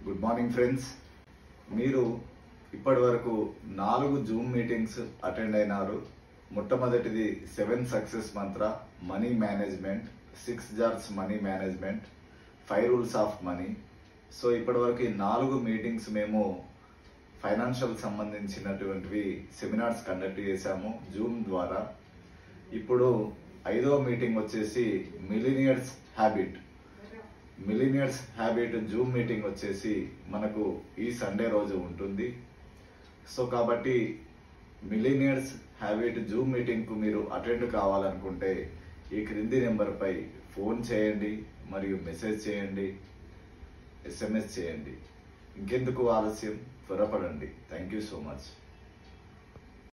good morning friends మీరు ఇప్పటి వరకు నాలుగు జూమ్ మీటింగ్స్ అటెండ్ అయినారు మొట్టమొదటిది సెవెన్ సక్సెస్ మంత్ర money management six jars money management five rules of money so ఇప్పటి వరకు ఈ నాలుగు మీటింగ్స్ మేము ఫైనాన్షియల్ సంబంధించినటువంటివి సెమినార్స్ కండక్ట్ చేశాము జూమ్ ద్వారా ఇప్పుడు ఐదో మీటింగ్ వచ్చేసి millionaires habit millionaires habit zoom meeting వచ్చేసి మనకు ఈ సండే రోజు ఉంటుంది సో కాబట్టి మిలీనియర్స్ హ్యాబిట్ జూమ్ మీటింగ్కు మీరు అటెండ్ కావాలనుకుంటే ఈ క్రింది నెంబర్పై ఫోన్ చేయండి మరియు మెసేజ్ చేయండి ఎస్ఎంఎస్ చేయండి ఇంకెందుకు ఆలస్యం త్వరపడండి థ్యాంక్ యూ సో మచ్